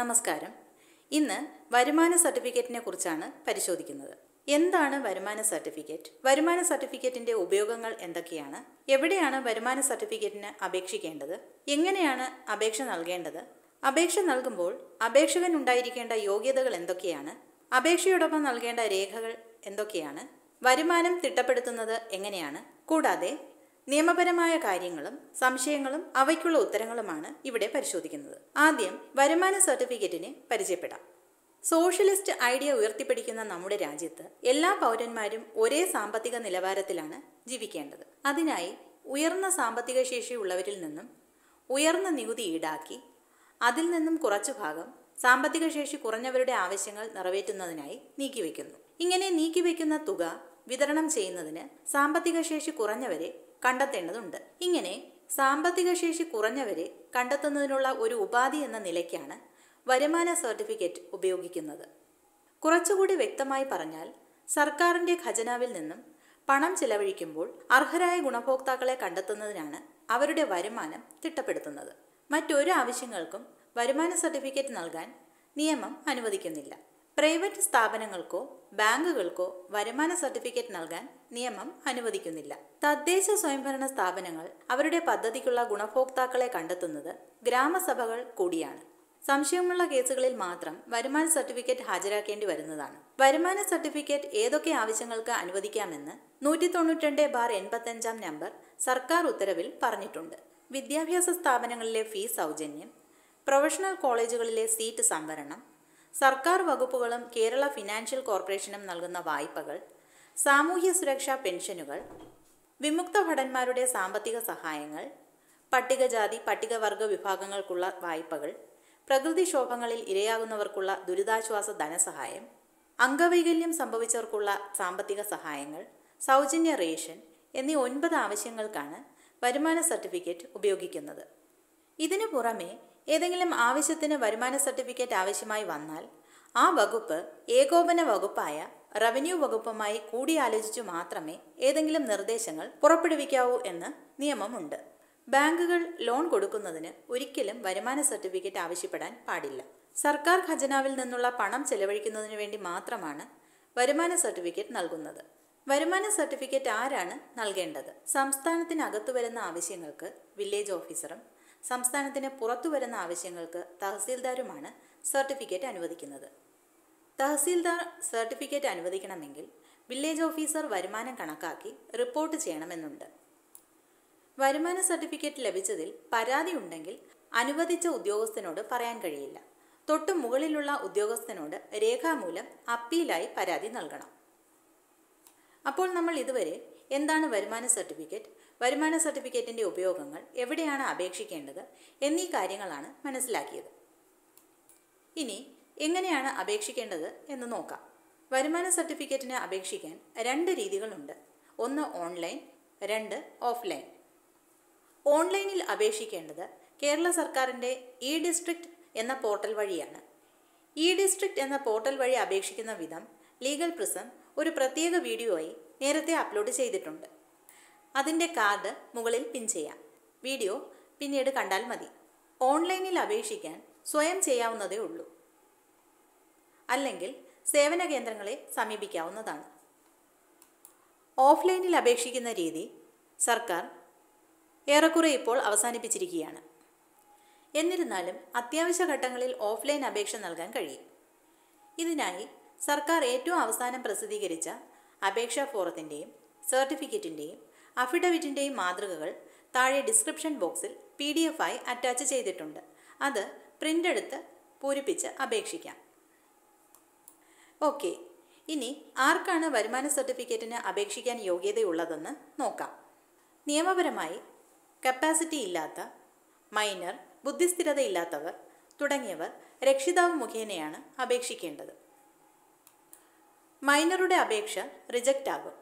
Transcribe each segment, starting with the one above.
നമസ്കാരം ഇന്ന് വരുമാന സർട്ടിഫിക്കറ്റിനെ കുറിച്ചാണ് പരിശോധിക്കുന്നത് എന്താണ് വരുമാന സർട്ടിഫിക്കറ്റ് വരുമാന സർട്ടിഫിക്കറ്റിന്റെ ഉപയോഗങ്ങൾ എന്തൊക്കെയാണ് എവിടെയാണ് വരുമാന സർട്ടിഫിക്കറ്റിന് അപേക്ഷിക്കേണ്ടത് എങ്ങനെയാണ് അപേക്ഷ നൽകേണ്ടത് അപേക്ഷ നൽകുമ്പോൾ അപേക്ഷകൻ ഉണ്ടായിരിക്കേണ്ട യോഗ്യതകൾ എന്തൊക്കെയാണ് അപേക്ഷയോടൊപ്പം നൽകേണ്ട രേഖകൾ എന്തൊക്കെയാണ് വരുമാനം തിട്ടപ്പെടുത്തുന്നത് എങ്ങനെയാണ് കൂടാതെ നിയമപരമായ കാര്യങ്ങളും സംശയങ്ങളും അവയ്ക്കുള്ള ഉത്തരങ്ങളുമാണ് ഇവിടെ പരിശോധിക്കുന്നത് ആദ്യം വരുമാന സർട്ടിഫിക്കറ്റിനെ പരിചയപ്പെടാം സോഷ്യലിസ്റ്റ് ഐഡിയ ഉയർത്തിപ്പിടിക്കുന്ന നമ്മുടെ രാജ്യത്ത് എല്ലാ പൗരന്മാരും ഒരേ സാമ്പത്തിക നിലവാരത്തിലാണ് ജീവിക്കേണ്ടത് അതിനായി ഉയർന്ന സാമ്പത്തിക ശേഷിയുള്ളവരിൽ നിന്നും ഉയർന്ന നികുതി ഈടാക്കി അതിൽ നിന്നും കുറച്ചു ഭാഗം സാമ്പത്തിക ശേഷി കുറഞ്ഞവരുടെ ആവശ്യങ്ങൾ നിറവേറ്റുന്നതിനായി നീക്കിവെക്കുന്നു ഇങ്ങനെ നീക്കിവെക്കുന്ന തുക വിതരണം ചെയ്യുന്നതിന് സാമ്പത്തിക ശേഷി കുറഞ്ഞവരെ കണ്ടെത്തേണ്ടതുണ്ട് ഇങ്ങനെ സാമ്പത്തിക ശേഷി കുറഞ്ഞവരെ കണ്ടെത്തുന്നതിനുള്ള ഒരു ഉപാധി എന്ന നിലയ്ക്കാണ് വരുമാന സർട്ടിഫിക്കറ്റ് ഉപയോഗിക്കുന്നത് കുറച്ചുകൂടി വ്യക്തമായി പറഞ്ഞാൽ സർക്കാരിന്റെ ഖജനാവിൽ നിന്നും പണം ചിലവഴിക്കുമ്പോൾ അർഹരായ ഗുണഭോക്താക്കളെ കണ്ടെത്തുന്നതിനാണ് അവരുടെ വരുമാനം തിട്ടപ്പെടുത്തുന്നത് മറ്റൊരു ആവശ്യങ്ങൾക്കും വരുമാന സർട്ടിഫിക്കറ്റ് നൽകാൻ നിയമം അനുവദിക്കുന്നില്ല പ്രൈവറ്റ് സ്ഥാപനങ്ങൾക്കോ ബാങ്കുകൾക്കോ വരുമാന സർട്ടിഫിക്കറ്റ് നൽകാൻ നിയമം അനുവദിക്കുന്നില്ല തദ്ദേശ സ്വയംഭരണ സ്ഥാപനങ്ങൾ അവരുടെ പദ്ധതിക്കുള്ള ഗുണഭോക്താക്കളെ കണ്ടെത്തുന്നത് ഗ്രാമസഭകൾ കൂടിയാണ് സംശയമുള്ള കേസുകളിൽ മാത്രം വരുമാന സർട്ടിഫിക്കറ്റ് ഹാജരാക്കേണ്ടി വരുന്നതാണ് വരുമാന സർട്ടിഫിക്കറ്റ് ഏതൊക്കെ ആവശ്യങ്ങൾക്ക് അനുവദിക്കാമെന്ന് നൂറ്റി തൊണ്ണൂറ്റി ബാർ എൺപത്തഞ്ചാം നമ്പർ സർക്കാർ ഉത്തരവിൽ പറഞ്ഞിട്ടുണ്ട് വിദ്യാഭ്യാസ സ്ഥാപനങ്ങളിലെ ഫീസ് സൗജന്യം പ്രൊഫഷണൽ കോളേജുകളിലെ സീറ്റ് സംവരണം സർക്കാർ വകുപ്പുകളും കേരള ഫിനാൻഷ്യൽ കോർപ്പറേഷനും നൽകുന്ന വായ്പകൾ സാമൂഹ്യ സുരക്ഷാ പെൻഷനുകൾ വിമുക്ത ഭടന്മാരുടെ സാമ്പത്തിക സഹായങ്ങൾ പട്ടികജാതി പട്ടികവർഗ വിഭാഗങ്ങൾക്കുള്ള വായ്പകൾ പ്രകൃതിക്ഷോഭങ്ങളിൽ ഇരയാകുന്നവർക്കുള്ള ദുരിതാശ്വാസ ധനസഹായം അംഗവൈകല്യം സംഭവിച്ചവർക്കുള്ള സാമ്പത്തിക സഹായങ്ങൾ സൗജന്യ റേഷൻ എന്നീ ഒൻപത് ആവശ്യങ്ങൾക്കാണ് വരുമാന സർട്ടിഫിക്കറ്റ് ഉപയോഗിക്കുന്നത് ഇതിനു പുറമെ ഏതെങ്കിലും ആവശ്യത്തിന് വരുമാന സർട്ടിഫിക്കറ്റ് ആവശ്യമായി വന്നാൽ ആ വകുപ്പ് ഏകോപന വകുപ്പായ റവന്യൂ വകുപ്പുമായി കൂടിയാലോചിച്ചു മാത്രമേ ഏതെങ്കിലും നിർദ്ദേശങ്ങൾ പുറപ്പെടുവിക്കാവൂ എന്ന് നിയമമുണ്ട് ബാങ്കുകൾ ലോൺ കൊടുക്കുന്നതിന് ഒരിക്കലും വരുമാന സർട്ടിഫിക്കറ്റ് ആവശ്യപ്പെടാൻ പാടില്ല സർക്കാർ ഖജനാവിൽ നിന്നുള്ള പണം ചെലവഴിക്കുന്നതിന് വേണ്ടി മാത്രമാണ് വരുമാന സർട്ടിഫിക്കറ്റ് നൽകുന്നത് വരുമാന സർട്ടിഫിക്കറ്റ് ആരാണ് നൽകേണ്ടത് സംസ്ഥാനത്തിനകത്തു വരുന്ന ആവശ്യങ്ങൾക്ക് വില്ലേജ് ഓഫീസറും സംസ്ഥാനത്തിന് പുറത്തു വരുന്ന ആവശ്യങ്ങൾക്ക് തഹസീൽദാരുമാണ് സർട്ടിഫിക്കറ്റ് അനുവദിക്കുന്നത് തഹസീൽദാർ സർട്ടിഫിക്കറ്റ് അനുവദിക്കണമെങ്കിൽ വില്ലേജ് ഓഫീസർ വരുമാനം കണക്കാക്കി റിപ്പോർട്ട് ചെയ്യണമെന്നുണ്ട് വരുമാന സർട്ടിഫിക്കറ്റ് ലഭിച്ചതിൽ പരാതി ഉണ്ടെങ്കിൽ അനുവദിച്ച ഉദ്യോഗസ്ഥനോട് പറയാൻ കഴിയില്ല തൊട്ടു മുകളിലുള്ള ഉദ്യോഗസ്ഥനോട് രേഖാമൂലം അപ്പീലായി പരാതി നൽകണം അപ്പോൾ നമ്മൾ ഇതുവരെ എന്താണ് വരുമാന സർട്ടിഫിക്കറ്റ് വരുമാന സർട്ടിഫിക്കറ്റിന്റെ ഉപയോഗങ്ങൾ എവിടെയാണ് അപേക്ഷിക്കേണ്ടത് എന്നീ കാര്യങ്ങളാണ് മനസ്സിലാക്കിയത് ഇനി എങ്ങനെയാണ് അപേക്ഷിക്കേണ്ടത് എന്ന് നോക്കാം വരുമാന സർട്ടിഫിക്കറ്റിന് അപേക്ഷിക്കാൻ രണ്ട് രീതികളുണ്ട് ഒന്ന് ഓൺലൈൻ രണ്ട് ഓഫ്ലൈൻ ഓൺലൈനിൽ അപേക്ഷിക്കേണ്ടത് കേരള സർക്കാരിൻ്റെ ഇ ഡിസ്ട്രിക്റ്റ് എന്ന പോർട്ടൽ വഴിയാണ് ഇ ഡിസ്ട്രിക്റ്റ് എന്ന പോർട്ടൽ വഴി അപേക്ഷിക്കുന്ന വിധം ലീഗൽ പ്രിസം ഒരു പ്രത്യേക വീഡിയോയായി നേരത്തെ അപ്ലോഡ് ചെയ്തിട്ടുണ്ട് അതിൻ്റെ കാർഡ് മുകളിൽ പിൻ ചെയ്യാം വീഡിയോ പിന്നീട് കണ്ടാൽ മതി ഓൺലൈനിൽ അപേക്ഷിക്കാൻ സ്വയം ചെയ്യാവുന്നതേ ഉള്ളൂ അല്ലെങ്കിൽ സേവന കേന്ദ്രങ്ങളെ സമീപിക്കാവുന്നതാണ് ഓഫ്ലൈനിൽ അപേക്ഷിക്കുന്ന രീതി സർക്കാർ ഏറെക്കുറെ ഇപ്പോൾ അവസാനിപ്പിച്ചിരിക്കുകയാണ് എന്നിരുന്നാലും അത്യാവശ്യ ഘട്ടങ്ങളിൽ ഓഫ്ലൈൻ അപേക്ഷ നൽകാൻ കഴിയും ഇതിനായി സർക്കാർ ഏറ്റവും അവസാനം പ്രസിദ്ധീകരിച്ച അപേക്ഷാ ഫോറത്തിൻ്റെയും സർട്ടിഫിക്കറ്റിൻ്റെയും അഫിഡവിറ്റിൻ്റെയും മാതൃകകൾ താഴെ ഡിസ്ക്രിപ്ഷൻ ബോക്സിൽ പി ഡി എഫ് ആയി അറ്റാച്ച് ചെയ്തിട്ടുണ്ട് അത് പ്രിൻ്റ് എടുത്ത് പൂരിപ്പിച്ച് അപേക്ഷിക്കാം ഓക്കെ ഇനി ആർക്കാണ് വരുമാന സർട്ടിഫിക്കറ്റിന് അപേക്ഷിക്കാൻ യോഗ്യതയുള്ളതെന്ന് നോക്കാം നിയമപരമായി കപ്പാസിറ്റി ഇല്ലാത്ത മൈനർ ബുദ്ധിസ്ഥിരതയില്ലാത്തവർ തുടങ്ങിയവർ രക്ഷിതാവ് മുഖേനയാണ് അപേക്ഷിക്കേണ്ടത് മൈനറുടെ അപേക്ഷ റിജക്റ്റ് ആകും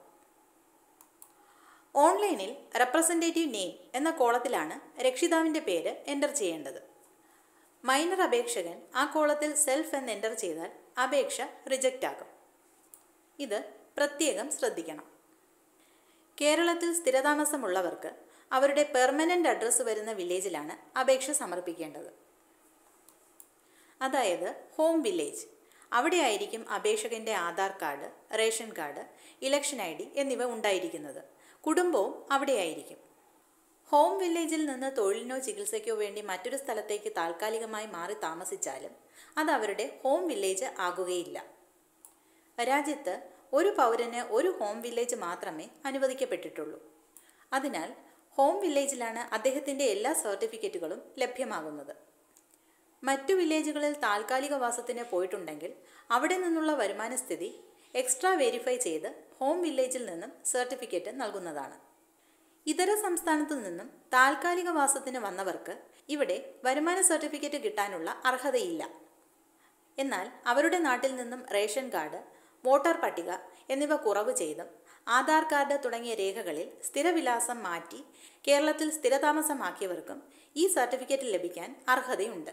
ഓൺലൈനിൽ റെപ്രസെൻറ്റേറ്റീവ് നെയിം എന്ന കോളത്തിലാണ് രക്ഷിതാവിൻ്റെ പേര് എൻ്റർ ചെയ്യേണ്ടത് മൈനർ അപേക്ഷകൻ ആ കോളത്തിൽ സെൽഫ് എന്ന് എൻ്റർ ചെയ്താൽ അപേക്ഷ റിജക്റ്റ് ആകും ഇത് പ്രത്യേകം ശ്രദ്ധിക്കണം കേരളത്തിൽ സ്ഥിരതാമസമുള്ളവർക്ക് അവരുടെ പെർമനൻ്റ് അഡ്രസ്സ് വരുന്ന വില്ലേജിലാണ് അപേക്ഷ സമർപ്പിക്കേണ്ടത് അതായത് ഹോം വില്ലേജ് അവിടെയായിരിക്കും അപേക്ഷകന്റെ Aadhaar card ration card election I D എന്നിവ ഉണ്ടായിരിക്കുന്നത് കുടുംബവും അവിടെയായിരിക്കും ഹോം വില്ലേജിൽ നിന്ന് തൊഴിലിനോ ചികിത്സയ്ക്കോ വേണ്ടി മറ്റൊരു സ്ഥലത്തേക്ക് താൽക്കാലികമായി മാറി താമസിച്ചാലും അത് അവരുടെ ഹോം വില്ലേജ് ആകുകയില്ല രാജ്യത്ത് ഒരു പൗരന് ഒരു ഹോം വില്ലേജ് മാത്രമേ അനുവദിക്കപ്പെട്ടിട്ടുള്ളൂ അതിനാൽ ഹോം വില്ലേജിലാണ് അദ്ദേഹത്തിൻ്റെ എല്ലാ സർട്ടിഫിക്കറ്റുകളും ലഭ്യമാകുന്നത് മറ്റു വില്ലേജുകളിൽ താൽക്കാലിക വാസത്തിന് പോയിട്ടുണ്ടെങ്കിൽ അവിടെ നിന്നുള്ള വരുമാന സ്ഥിതി എക്സ്ട്രാ വെരിഫൈ ചെയ്ത് ഹോം വില്ലേജിൽ നിന്നും സർട്ടിഫിക്കറ്റ് നൽകുന്നതാണ് ഇതര സംസ്ഥാനത്തു നിന്നും താൽക്കാലിക വാസത്തിന് വന്നവർക്ക് ഇവിടെ വരുമാന സർട്ടിഫിക്കറ്റ് കിട്ടാനുള്ള അർഹതയില്ല എന്നാൽ അവരുടെ നാട്ടിൽ നിന്നും റേഷൻ കാർഡ് വോട്ടർ പട്ടിക എന്നിവ കുറവ് ചെയ്തും ആധാർ കാർഡ് തുടങ്ങിയ രേഖകളിൽ സ്ഥിരവിലാസം മാറ്റി കേരളത്തിൽ സ്ഥിരതാമസമാക്കിയവർക്കും ഈ സർട്ടിഫിക്കറ്റ് ലഭിക്കാൻ അർഹതയുണ്ട്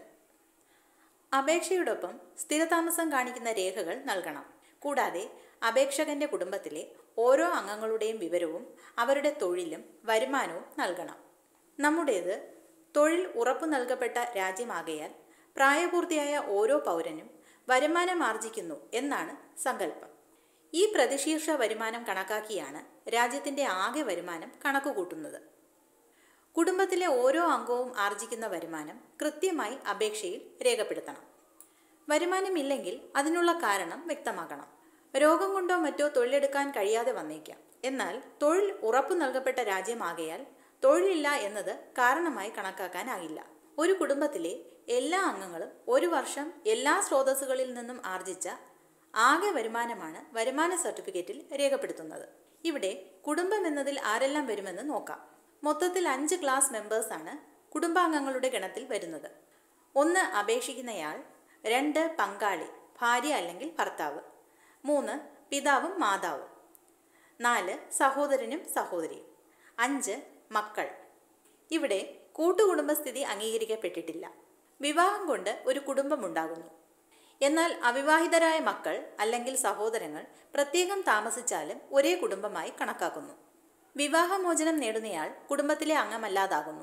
അപേക്ഷയോടൊപ്പം സ്ഥിരതാമസം കാണിക്കുന്ന രേഖകൾ നൽകണം കൂടാതെ അപേക്ഷകന്റെ കുടുംബത്തിലെ ഓരോ അംഗങ്ങളുടെയും വിവരവും അവരുടെ തൊഴിലും വരുമാനവും നൽകണം നമ്മുടേത് തൊഴിൽ ഉറപ്പു നൽകപ്പെട്ട രാജ്യമാകയാൽ പ്രായപൂർത്തിയായ ഓരോ പൗരനും വരുമാനം ആർജിക്കുന്നു എന്നാണ് സങ്കല്പം ഈ പ്രതിശീർഷ വരുമാനം കണക്കാക്കിയാണ് രാജ്യത്തിന്റെ ആകെ വരുമാനം കണക്കുകൂട്ടുന്നത് കുടുംബത്തിലെ ഓരോ അംഗവും ആർജിക്കുന്ന വരുമാനം കൃത്യമായി അപേക്ഷയിൽ രേഖപ്പെടുത്തണം വരുമാനമില്ലെങ്കിൽ അതിനുള്ള കാരണം വ്യക്തമാക്കണം രോഗം കൊണ്ടോ മറ്റോ തൊഴിലെടുക്കാൻ കഴിയാതെ വന്നേക്കാം എന്നാൽ തൊഴിൽ ഉറപ്പു നൽകപ്പെട്ട രാജ്യമാകയാൽ തൊഴിലില്ല എന്നത് കാരണമായി കണക്കാക്കാനാകില്ല ഒരു കുടുംബത്തിലെ എല്ലാ അംഗങ്ങളും ഒരു വർഷം എല്ലാ സ്രോതസ്സുകളിൽ നിന്നും ആർജിച്ച ആകെ വരുമാനമാണ് വരുമാന സർട്ടിഫിക്കറ്റിൽ രേഖപ്പെടുത്തുന്നത് ഇവിടെ കുടുംബം എന്നതിൽ ആരെല്ലാം വരുമെന്ന് നോക്കാം മൊത്തത്തിൽ അഞ്ച് ക്ലാസ് മെമ്പേഴ്സാണ് കുടുംബാംഗങ്ങളുടെ ഗണത്തിൽ വരുന്നത് ഒന്ന് അപേക്ഷിക്കുന്നയാൾ രണ്ട് പങ്കാളി ഭാര്യ അല്ലെങ്കിൽ ഭർത്താവ് മൂന്ന് പിതാവും മാതാവും നാല് സഹോദരനും സഹോദരിയും അഞ്ച് മക്കൾ ഇവിടെ കൂട്ടുകുടുംബസ്ഥിതി അംഗീകരിക്കപ്പെട്ടിട്ടില്ല വിവാഹം കൊണ്ട് ഒരു കുടുംബമുണ്ടാകുന്നു എന്നാൽ അവിവാഹിതരായ മക്കൾ അല്ലെങ്കിൽ സഹോദരങ്ങൾ പ്രത്യേകം താമസിച്ചാലും ഒരേ കുടുംബമായി കണക്കാക്കുന്നു വിവാഹമോചനം നേടുന്നയാൾ കുടുംബത്തിലെ അംഗമല്ലാതാകുന്നു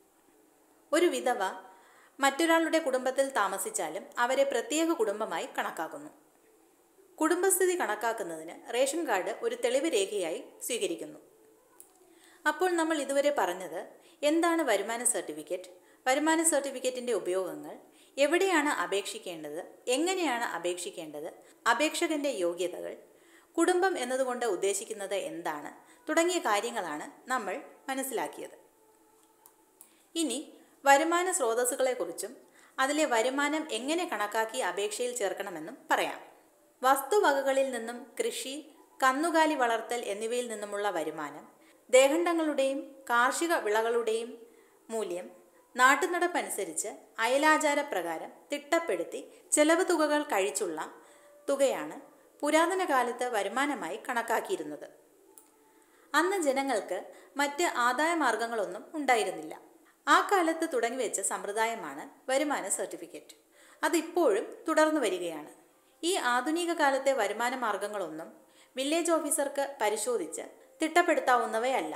ഒരു വിധവ മറ്റൊരാളുടെ കുടുംബത്തിൽ താമസിച്ചാലും അവരെ പ്രത്യേക കുടുംബമായി കണക്കാക്കുന്നു കുടുംബസ്ഥിതി കണക്കാക്കുന്നതിന് റേഷൻ കാർഡ് ഒരു തെളിവ് രേഖയായി സ്വീകരിക്കുന്നു അപ്പോൾ നമ്മൾ ഇതുവരെ പറഞ്ഞത് എന്താണ് വരുമാന സർട്ടിഫിക്കറ്റ് വരുമാന സർട്ടിഫിക്കറ്റിന്റെ ഉപയോഗങ്ങൾ എവിടെയാണ് അപേക്ഷിക്കേണ്ടത് എങ്ങനെയാണ് അപേക്ഷിക്കേണ്ടത് അപേക്ഷകന്റെ യോഗ്യതകൾ കുടുംബം എന്നതുകൊണ്ട് ഉദ്ദേശിക്കുന്നത് എന്താണ് തുടങ്ങിയ കാര്യങ്ങളാണ് നമ്മൾ മനസ്സിലാക്കിയത് ഇനി വരുമാന സ്രോതസ്സുകളെക്കുറിച്ചും അതിലെ വരുമാനം എങ്ങനെ കണക്കാക്കി അപേക്ഷയിൽ ചേർക്കണമെന്നും പറയാം വസ്തുവകകളിൽ നിന്നും കൃഷി കന്നുകാലി വളർത്തൽ എന്നിവയിൽ നിന്നുമുള്ള വരുമാനം ദേഹണ്ഡങ്ങളുടെയും കാർഷിക വിളകളുടെയും മൂല്യം നാട്ടുനടപ്പനുസരിച്ച് അയലാചാരപ്രകാരം തിട്ടപ്പെടുത്തി ചെലവ് തുകകൾ കഴിച്ചുള്ള തുകയാണ് പുരാതന കാലത്ത് വരുമാനമായി കണക്കാക്കിയിരുന്നത് അന്ന് ജനങ്ങൾക്ക് മറ്റ് ആദായ മാർഗങ്ങളൊന്നും ഉണ്ടായിരുന്നില്ല ആ കാലത്ത് തുടങ്ങിവെച്ച സമ്പ്രദായമാണ് വരുമാന സർട്ടിഫിക്കറ്റ് അതിപ്പോഴും തുടർന്നു വരികയാണ് ഈ ആധുനിക കാലത്തെ വരുമാന മാർഗങ്ങളൊന്നും വില്ലേജ് ഓഫീസർക്ക് പരിശോധിച്ച് തിട്ടപ്പെടുത്താവുന്നവയല്ല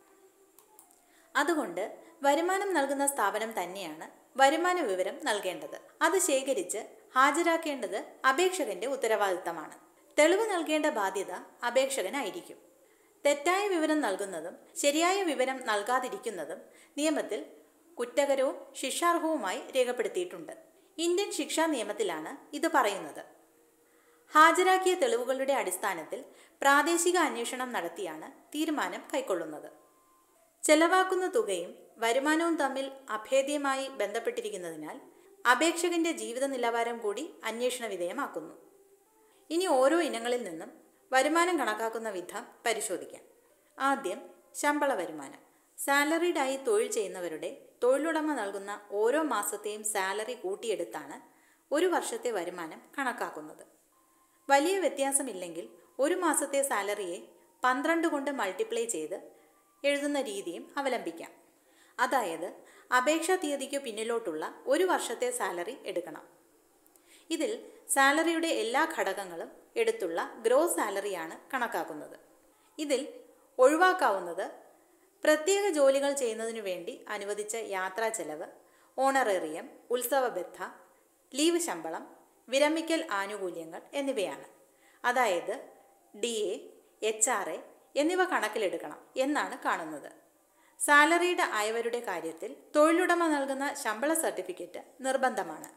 അതുകൊണ്ട് വരുമാനം നൽകുന്ന സ്ഥാപനം തന്നെയാണ് വരുമാന വിവരം നൽകേണ്ടത് അത് ശേഖരിച്ച് ഹാജരാക്കേണ്ടത് അപേക്ഷകന്റെ ഉത്തരവാദിത്തമാണ് തെളിവ് നൽകേണ്ട ബാധ്യത അപേക്ഷകനായിരിക്കും തെറ്റായ വിവരം നൽകുന്നതും ശരിയായ വിവരം നൽകാതിരിക്കുന്നതും നിയമത്തിൽ കുറ്റകരവും ശിക്ഷാർഹവുമായി രേഖപ്പെടുത്തിയിട്ടുണ്ട് ഇന്ത്യൻ ശിക്ഷാ നിയമത്തിലാണ് ഇത് പറയുന്നത് ഹാജരാക്കിയ തെളിവുകളുടെ അടിസ്ഥാനത്തിൽ പ്രാദേശിക അന്വേഷണം നടത്തിയാണ് തീരുമാനം കൈക്കൊള്ളുന്നത് ചെലവാക്കുന്ന തുകയും വരുമാനവും തമ്മിൽ അഭേദ്യമായി ബന്ധപ്പെട്ടിരിക്കുന്നതിനാൽ അപേക്ഷകന്റെ ജീവിത നിലവാരം കൂടി അന്വേഷണ വിധേയമാക്കുന്നു ഇനി ഓരോ ഇനങ്ങളിൽ നിന്നും വരുമാനം കണക്കാക്കുന്ന വിധം പരിശോധിക്കാം ആദ്യം ശമ്പള വരുമാനം സാലറീഡായി തൊഴിൽ ചെയ്യുന്നവരുടെ തൊഴിലുടമ നൽകുന്ന ഓരോ മാസത്തെയും സാലറി കൂട്ടിയെടുത്താണ് ഒരു വർഷത്തെ വരുമാനം കണക്കാക്കുന്നത് വലിയ വ്യത്യാസമില്ലെങ്കിൽ ഒരു മാസത്തെ സാലറിയെ പന്ത്രണ്ട് കൊണ്ട് മൾട്ടിപ്ലൈ ചെയ്ത് എഴുതുന്ന രീതിയും അവലംബിക്കാം അതായത് അപേക്ഷാ തീയതിക്ക് പിന്നിലോട്ടുള്ള ഒരു വർഷത്തെ സാലറി എടുക്കണം ഇതിൽ സാലറിയുടെ എല്ലാ ഘടകങ്ങളും എടുത്തുള്ള ഗ്രോസ് സാലറിയാണ് കണക്കാക്കുന്നത് ഇതിൽ ഒഴിവാക്കാവുന്നത് പ്രത്യേക ജോലികൾ ചെയ്യുന്നതിനു വേണ്ടി അനുവദിച്ച യാത്രാ ചെലവ് ഓണറേറിയം ഉത്സവബത്ത ലീവ് ശമ്പളം വിരമിക്കൽ ആനുകൂല്യങ്ങൾ എന്നിവയാണ് അതായത് D A H R A എന്നിവ കണക്കിലെടുക്കണം എന്നാണ് കാണുന്നത് സാലറീഡ് ആയവരുടെ കാര്യത്തിൽ തൊഴിലുടമ നൽകുന്ന ശമ്പള സർട്ടിഫിക്കറ്റ് നിർബന്ധമാണ്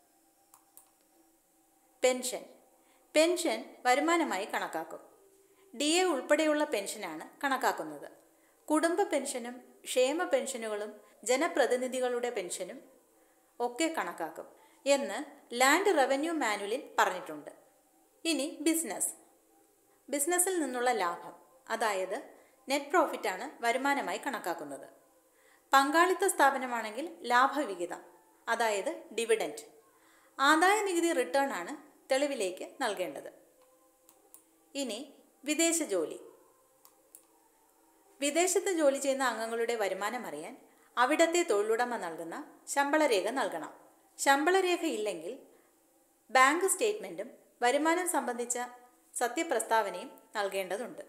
പെൻഷൻ പെൻഷൻ വരുമാനമായി കണക്കാക്കും ഡി എ ഉൾപ്പെടെയുള്ള പെൻഷനാണ് കണക്കാക്കുന്നത് കുടുംബ പെൻഷനും ക്ഷേമ പെൻഷനുകളും ജനപ്രതിനിധികളുടെ പെൻഷനും ഒക്കെ കണക്കാക്കും എന്ന് ലാൻഡ് റവന്യൂ മാനുവലിൽ പറഞ്ഞിട്ടുണ്ട് ഇനി ബിസിനസ് ബിസിനസ്സിൽ നിന്നുള്ള ലാഭം അതായത് നെറ്റ് പ്രോഫിറ്റാണ് വരുമാനമായി കണക്കാക്കുന്നത് പങ്കാളിത്ത സ്ഥാപനമാണെങ്കിൽ ലാഭവിഹിതം അതായത് ഡിവിഡൻറ്റ് ആദായ നികുതി റിട്ടേൺ ആണ് തെളിവിലേക്ക് നൽകേണ്ടത് ഇനി വിദേശ ജോലി വിദേശത്ത് ജോലി ചെയ്യുന്ന അംഗങ്ങളുടെ വരുമാനം അറിയാൻ അവിടത്തെ തൊഴിലുടമ നൽകുന്ന ശമ്പളരേഖ നൽകണം ശമ്പളരേഖ ഇല്ലെങ്കിൽ ബാങ്ക് സ്റ്റേറ്റ്മെൻറ്റും വരുമാനം സംബന്ധിച്ച സത്യപ്രസ്താവനയും നൽകേണ്ടതുണ്ട്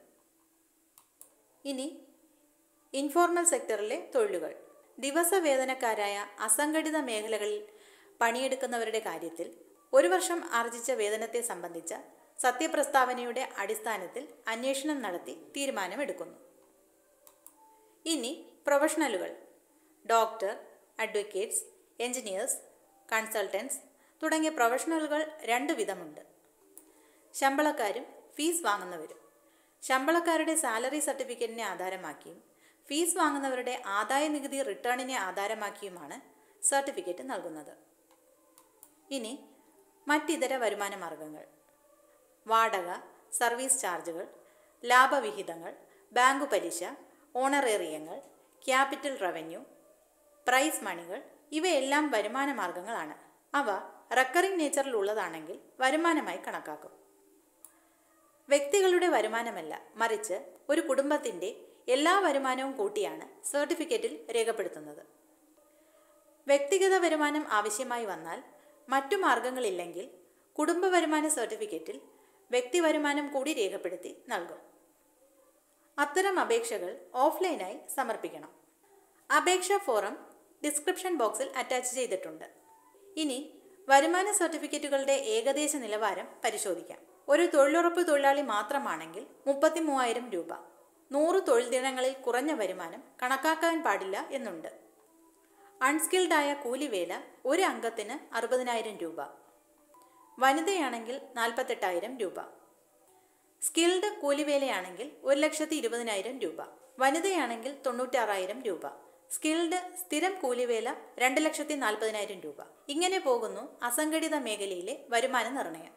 ഇനി ഇൻഫോർമൽ സെക്ടറിലെ തൊഴിലുകൾ ദിവസവേതനക്കാരായ അസംഘടിത മേഖലകളിൽ പണിയെടുക്കുന്നവരുടെ കാര്യത്തിൽ ഒരു വർഷം ആർജിച്ച വേതനത്തെ സംബന്ധിച്ച സത്യപ്രസ്താവനയുടെ അടിസ്ഥാനത്തിൽ അന്വേഷണം നടത്തി തീരുമാനമെടുക്കുന്നു ഇനി പ്രൊഫഷണലുകൾ ഡോക്ടർ അഡ്വക്കേറ്റ്സ് എഞ്ചിനീയേഴ്സ് കൺസൾട്ടൻസ് തുടങ്ങിയ പ്രൊഫഷണലുകൾ രണ്ട് വിധമുണ്ട് ശമ്പളക്കാരും ഫീസ് വാങ്ങുന്നവരും ശമ്പളക്കാരുടെ സാലറി സർട്ടിഫിക്കറ്റിനെ ആധാരമാക്കിയും ഫീസ് വാങ്ങുന്നവരുടെ ആദായ നികുതി റിട്ടേണിനെ ആധാരമാക്കിയുമാണ് സർട്ടിഫിക്കറ്റ് നൽകുന്നത് ഇനി മറ്റിതര വരുമാന മാർഗങ്ങൾ വാടക സർവീസ് ചാർജുകൾ ലാഭവിഹിതങ്ങൾ ബാങ്കു പലിശ ഓണറേറിയങ്ങൾ ക്യാപിറ്റൽ റവന്യൂ പ്രൈസ് മണികൾ ഇവയെല്ലാം വരുമാന മാർഗങ്ങളാണ് അവ റെക്കറിംഗ് നേച്ചറിൽ ഉള്ളതാണെങ്കിൽ വരുമാനമായി കണക്കാക്കും വ്യക്തികളുടെ വരുമാനമല്ല മറിച്ച് ഒരു കുടുംബത്തിൻ്റെ എല്ലാ വരുമാനവും കൂട്ടിയാണ് സർട്ടിഫിക്കറ്റിൽ രേഖപ്പെടുത്തുന്നത് വ്യക്തിഗത വരുമാനം ആവശ്യമായി വന്നാൽ മറ്റു മാർഗങ്ങളില്ലെങ്കിൽ കുടുംബ വരുമാന സർട്ടിഫിക്കറ്റിൽ വ്യക്തി വരുമാനം കൂടി രേഖപ്പെടുത്തി നൽകും അത്തരം അപേക്ഷകൾ ഓഫ്ലൈനായി സമർപ്പിക്കണം അപേക്ഷാ ഫോറം ഡിസ്ക്രിപ്ഷൻ ബോക്സിൽ അറ്റാച്ച് ചെയ്തിട്ടുണ്ട് ഇനി വരുമാന സർട്ടിഫിക്കറ്റുകളുടെ ഏകദേശ നിലവാരം പരിശോധിക്കാം ഒരു തൊഴിലുറപ്പ് തൊഴിലാളി മാത്രമാണെങ്കിൽ മുപ്പത്തി മൂവായിരം രൂപ നൂറ് തൊഴിൽ ദിനങ്ങളിൽ കുറഞ്ഞ വരുമാനം കണക്കാക്കാൻ പാടില്ല എന്നുണ്ട് അൺസ്കിൽഡായ കൂലിവേല ഒരു അംഗത്തിന് അറുപതിനായിരം രൂപ വനിതയാണെങ്കിൽ നാൽപ്പത്തെട്ടായിരം രൂപ സ്കിൽഡ് കൂലിവേലയാണെങ്കിൽ ഒരു ലക്ഷത്തി ഇരുപതിനായിരം രൂപ വനിതയാണെങ്കിൽ തൊണ്ണൂറ്റാറായിരം രൂപ സ്കിൽഡ് സ്ഥിരം കൂലിവേല രണ്ട് ലക്ഷത്തി നാൽപ്പതിനായിരം രൂപ ഇങ്ങനെ പോകുന്നു അസംഘടിത മേഖലയിലെ വരുമാന നിർണയം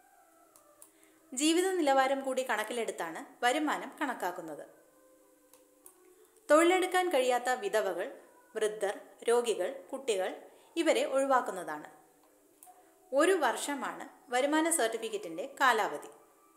ജീവിത നിലവാരം കൂടി കണക്കിലെടുത്താണ് വരുമാനം കണക്കാക്കുന്നത് തൊഴിലെടുക്കാൻ കഴിയാത്ത വിധവകൾ വൃദ്ധർ രോഗികൾ കുട്ടികൾ ഇവരെ ഒഴിവാക്കുന്നതാണ് ഒരു വർഷമാണ് വരുമാന സർട്ടിഫിക്കറ്റിൻ്റെ കാലാവധി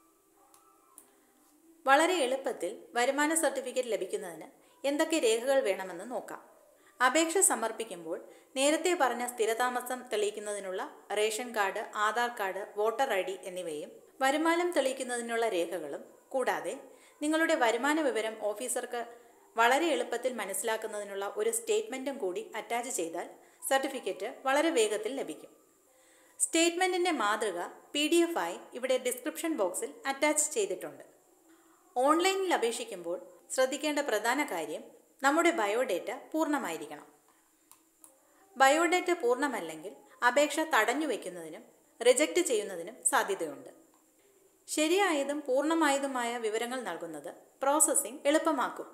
വളരെ എളുപ്പത്തിൽ വരുമാന സർട്ടിഫിക്കറ്റ് ലഭിക്കുന്നതിന് എന്തൊക്കെ രേഖകൾ വേണമെന്ന് നോക്കാം അപേക്ഷ സമർപ്പിക്കുമ്പോൾ നേരത്തെ പറഞ്ഞ സ്ഥിരതാമസം തെളിയിക്കുന്നതിനുള്ള ration card Aadhaar card voter I D എന്നിവയും വരുമാനം തെളിയിക്കുന്നതിനുള്ള രേഖകളും കൂടാതെ നിങ്ങളുടെ വരുമാന വിവരം ഓഫീസർക്ക് വളരെ എളുപ്പത്തിൽ മനസ്സിലാക്കുന്നതിനുള്ള ഒരു സ്റ്റേറ്റ്മെൻറ്റും കൂടി അറ്റാച്ച് ചെയ്താൽ സർട്ടിഫിക്കറ്റ് വളരെ വേഗത്തിൽ ലഭിക്കും സ്റ്റേറ്റ്മെൻറ്റിൻ്റെ മാതൃക പി ഡി എഫ് ആയി ഇവിടെ ഡിസ്ക്രിപ്ഷൻ ബോക്സിൽ അറ്റാച്ച് ചെയ്തിട്ടുണ്ട് ഓൺലൈനിൽ അപേക്ഷിക്കുമ്പോൾ ശ്രദ്ധിക്കേണ്ട പ്രധാന കാര്യം നമ്മുടെ ബയോഡേറ്റ പൂർണ്ണമായിരിക്കണം ബയോഡേറ്റ പൂർണ്ണമല്ലെങ്കിൽ അപേക്ഷ തടഞ്ഞു വയ്ക്കുന്നതിനും റിജക്റ്റ് ചെയ്യുന്നതിനും സാധ്യതയുണ്ട് ശരിയായതും പൂർണ്ണമായതുമായ വിവരങ്ങൾ നൽകുന്നത് പ്രോസസ്സിംഗ് എളുപ്പമാക്കും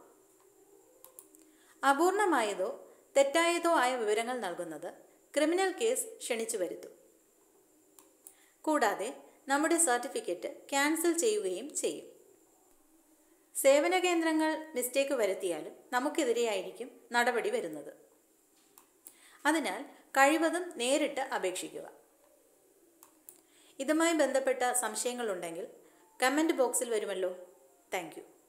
അപൂർണമായതോ തെറ്റായതോ ആയ വിവരങ്ങൾ നൽകുന്നത് ക്രിമിനൽ കേസ് ക്ഷണിച്ചു വരുത്തും കൂടാതെ നമ്മുടെ സർട്ടിഫിക്കറ്റ് ക്യാൻസൽ ചെയ്യുകയും ചെയ്യും സേവന കേന്ദ്രങ്ങൾ മിസ്റ്റേക്ക് വരുത്തിയാലും നമുക്കെതിരെയായിരിക്കും നടപടി വരുന്നത് അതിനാൽ കഴിവതും നേരിട്ട് അപേക്ഷിക്കുക ഇതുമായി ബന്ധപ്പെട്ട സംശയങ്ങളുണ്ടെങ്കിൽ കമൻറ്റ് ബോക്സിൽ വരുമല്ലോ താങ്ക്